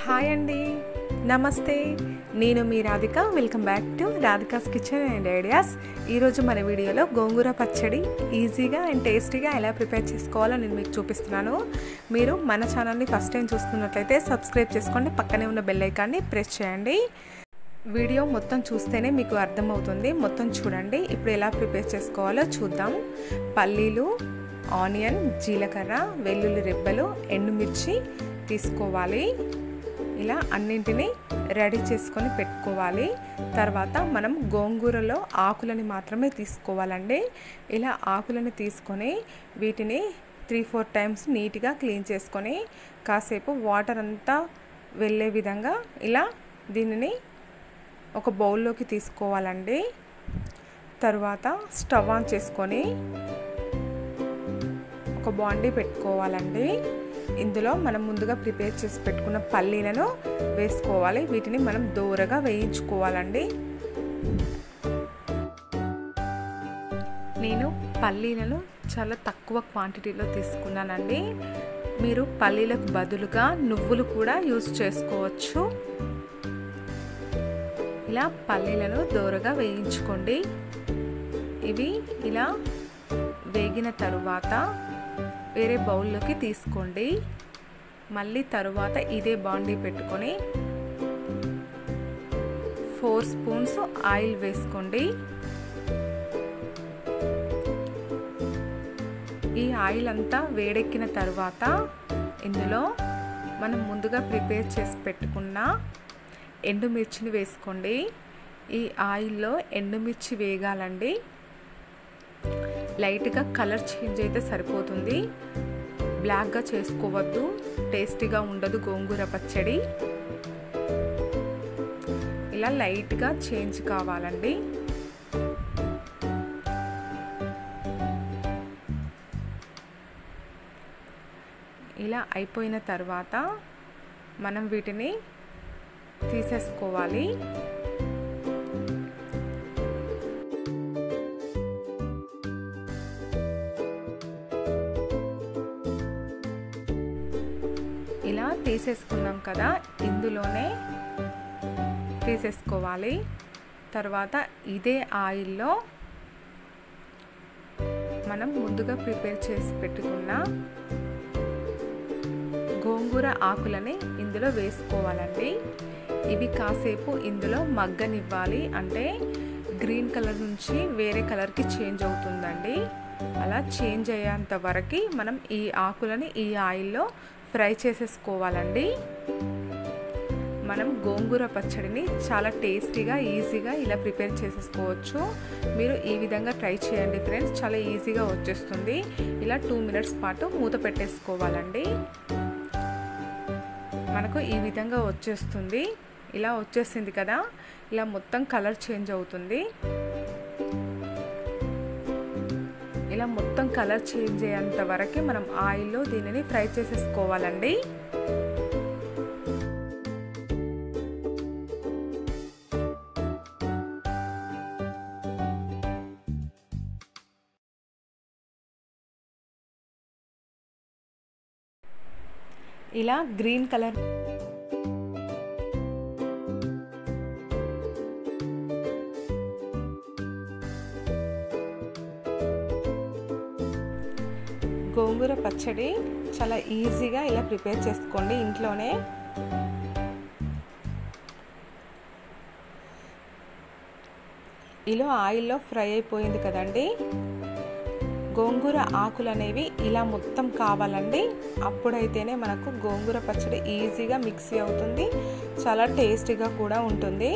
hi అండి నమస్తే నేను మీ Radhika welcome back to Radhika's kitchen and ideas ఈరోజు మన వీడియోలో గోంగూర పచ్చడి ఈజీగా అండ్ టేస్టీగా ఎలా ప్రిపేర్ చేసుకోవాలో నేను మీకు చూపిస్తున్నాను మీరు మన ఛానల్ని ఫస్ట్ టైం చూస్తున్నట్లయితే సబ్స్క్రైబ్ చేసుకోండి పక్కనే ఉన్న బెల్ ఐకాన్ని ప్రెస్ చేయండి వీడియో మొత్తం చూస్తేనే మీకు అర్థమవుతుంది మొత్తం చూడండి ఇప్పుడు ఎలా ప్రిపేర్ చేసుకోవాలో చూద్దాం పల్లీలు ఆనియన్ జీలకర్ర వెల్లుల్లి రెబ్బలు ఎండుమిర్చి తీసుకోవాలి ఇలా అన్నింటినీ రెడీ చేసుకొని పెట్టుకోవాలి తర్వాత మనం గోంగూరలో ఆకులని మాత్రమే తీసుకోవాలండి ఇలా ఆకులని తీసుకొని వీటిని త్రీ ఫోర్ టైమ్స్ నీట్గా క్లీన్ చేసుకొని కాసేపు వాటర్ అంతా వెళ్ళే విధంగా ఇలా దీనిని ఒక బౌల్లోకి తీసుకోవాలండి తర్వాత స్టవ్ ఆన్ చేసుకొని ఒక బాండీ పెట్టుకోవాలండి ఇందులో మనం ముందుగా ప్రిపేర్ చేసి పెట్టుకున్న పల్లీలను వేసుకోవాలి వీటిని మనం దూరగా వేయించుకోవాలండి నేను పల్లీలను చాలా తక్కువ క్వాంటిటీలో తీసుకున్నానండి మీరు పల్లీలకు బదులుగా నువ్వులు కూడా యూజ్ చేసుకోవచ్చు ఇలా పల్లీలను దోరగా వేయించుకోండి ఇవి ఇలా వేగిన తరువాత వేరే బౌల్లోకి తీసుకోండి మళ్ళీ తరువాత ఇదే బాండీ పెట్టుకొని ఫోర్ స్పూన్స్ ఆయిల్ వేసుకోండి ఈ ఆయిల్ అంతా వేడెక్కిన తర్వాత ఇందులో మనం ముందుగా ప్రిపేర్ చేసి పెట్టుకున్న ఎండుమిర్చిని వేసుకోండి ఈ ఆయిల్లో ఎండుమిర్చి వేగాలండి లైట్గా కలర్ చేంజ్ అయితే సరిపోతుంది బ్లాక్గా చేసుకోవద్దు టేస్టీగా ఉండదు గోంగూర పచ్చడి ఇలా లైట్గా చేంజ్ కావాలండి ఇలా అయిపోయిన తర్వాత మనం వీటిని తీసేసుకోవాలి ఇలా తీసేసుకున్నాం కదా ఇందులోనే తీసేసుకోవాలి తర్వాత ఇదే ఆయిల్లో మనం ముందుగా ప్రిపేర్ చేసి పెట్టుకున్న గోంగూర ఆకులని ఇందులో వేసుకోవాలండి ఇవి కాసేపు ఇందులో మగ్గనివ్వాలి అంటే గ్రీన్ కలర్ నుంచి వేరే కలర్కి చేంజ్ అవుతుందండి అలా చేంజ్ అయ్యేంత వరకు మనం ఈ ఆకులని ఈ ఆయిల్లో ఫ్రై చేసేసుకోవాలండి మనం గోంగూర పచ్చడిని చాలా టేస్టీగా ఈజీగా ఇలా ప్రిపేర్ చేసేసుకోవచ్చు మీరు ఈ విధంగా ట్రై చేయండి ఫ్రెండ్స్ చాలా ఈజీగా వచ్చేస్తుంది ఇలా టూ మినిట్స్ పాటు మూత పెట్టేసుకోవాలండి మనకు ఈ విధంగా వచ్చేస్తుంది ఇలా వచ్చేసింది కదా ఇలా మొత్తం కలర్ చేంజ్ అవుతుంది ఇలా మొత్తం కలర్ చేంజ్ అయ్యేంత వరకు మనం ఆయిల్లో దీనిని ఫ్రై చేసేసుకోవాలండి ఇలా గ్రీన్ కలర్ గోంగూర పచ్చడి చాలా ఈజీగా ఇలా ప్రిపేర్ చేసుకోండి ఇంట్లోనే ఇలా ఆయిల్లో ఫ్రై అయిపోయింది కదండి గోంగూర ఆకులు అనేవి ఇలా మొత్తం కావాలండి అప్పుడైతేనే మనకు గోంగూర పచ్చడి ఈజీగా మిక్సీ అవుతుంది చాలా టేస్టీగా కూడా ఉంటుంది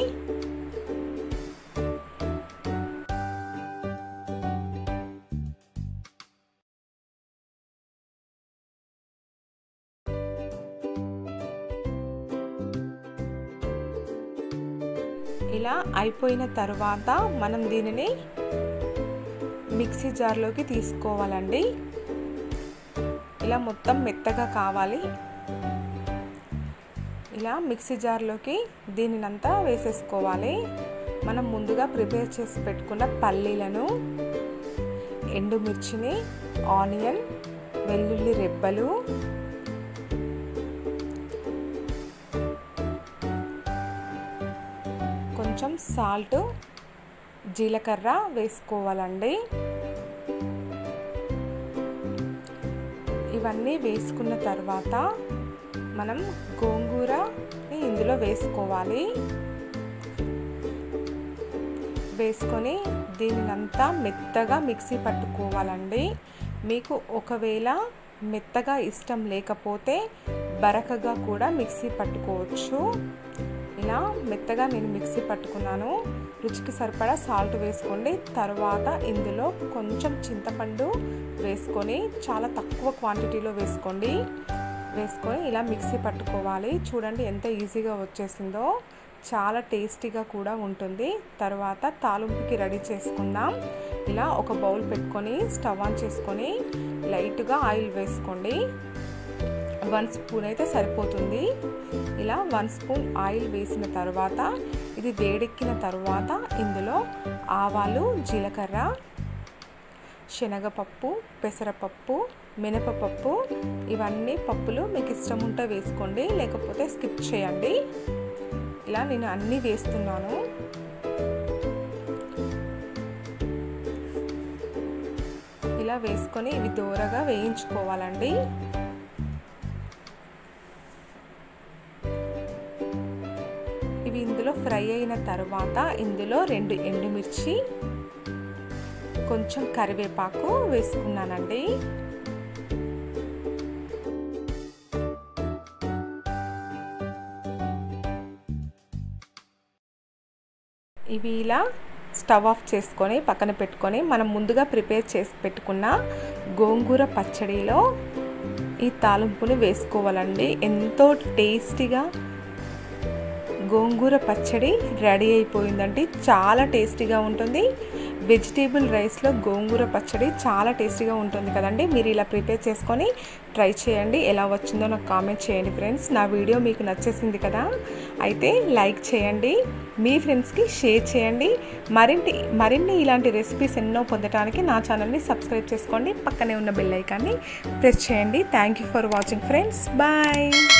ఇలా అయిపోయిన తర్వాత మనం దీనిని మిక్సీ జార్లోకి తీసుకోవాలండి ఇలా మొత్తం మెత్తగా కావాలి ఇలా మిక్సీ జార్లోకి దీనినంతా వేసేసుకోవాలి మనం ముందుగా ప్రిపేర్ చేసి పెట్టుకున్న పల్లీలను ఎండుమిర్చిని ఆనియన్ వెల్లుల్లి రెబ్బలు కొంచెం సాల్ట్ జీలకర్ర వేసుకోవాలండి ఇవన్నీ వేసుకున్న తర్వాత మనం గోంగూరని ఇందులో వేసుకోవాలి వేసుకొని దీనినంతా మెత్తగా మిక్సీ పట్టుకోవాలండి మీకు ఒకవేళ మెత్తగా ఇష్టం లేకపోతే బరకగా కూడా మిక్సీ పట్టుకోవచ్చు ఇలా మెత్తగా నేను మిక్సీ పట్టుకున్నాను రుచికి సరిపడా సాల్ట్ వేసుకోండి తర్వాత ఇందులో కొంచెం చింతపండు వేసుకొని చాలా తక్కువ క్వాంటిటీలో వేసుకోండి వేసుకొని ఇలా మిక్సీ పట్టుకోవాలి చూడండి ఎంత ఈజీగా వచ్చేసిందో చాలా టేస్టీగా కూడా ఉంటుంది తర్వాత తాలింపుకి రెడీ చేసుకుందాం ఇలా ఒక బౌల్ పెట్టుకొని స్టవ్ ఆన్ చేసుకొని లైట్గా ఆయిల్ వేసుకోండి వన్ స్పూన్ అయితే సరిపోతుంది ఇలా వన్ స్పూన్ ఆయిల్ వేసిన తర్వాత ఇది వేడెక్కిన తర్వాత ఇందులో ఆవాలు జీలకర్ర శనగపప్పు పెసరపప్పు మినపపప్పు ఇవన్నీ పప్పులు మీకు ఇష్టం ఉంటే వేసుకోండి లేకపోతే స్కిప్ చేయండి ఇలా నేను అన్నీ వేస్తున్నాను ఇలా వేసుకొని ఇవి దూరగా వేయించుకోవాలండి ఇవి ఇందులో ఫ్రై అయిన తర్వాత ఇందులో రెండు ఎండుమిర్చి కొంచెం కరివేపాకు వేసుకున్నానండి ఇవి ఇలా స్టవ్ ఆఫ్ చేసుకొని పక్కన పెట్టుకొని మనం ముందుగా ప్రిపేర్ చేసి పెట్టుకున్న గోంగూర పచ్చడిలో ఈ తాలింపుని వేసుకోవాలండి ఎంతో టేస్టీగా గోంగూర పచ్చడి రెడీ అయిపోయిందండి చాలా టేస్టీగా ఉంటుంది వెజిటేబుల్ రైస్లో గోంగూర పచ్చడి చాలా టేస్టీగా ఉంటుంది కదండి మీరు ఇలా ప్రిపేర్ చేసుకొని ట్రై చేయండి ఎలా వచ్చిందో నాకు కామెంట్ చేయండి ఫ్రెండ్స్ నా వీడియో మీకు నచ్చేసింది కదా అయితే లైక్ చేయండి మీ ఫ్రెండ్స్కి షేర్ చేయండి మరిన్ని మరిన్ని ఇలాంటి రెసిపీస్ ఎన్నో పొందడానికి నా ఛానల్ని సబ్స్క్రైబ్ చేసుకోండి పక్కనే ఉన్న బెల్ ఐకాన్ని ప్రెస్ చేయండి thank you for watching friends bye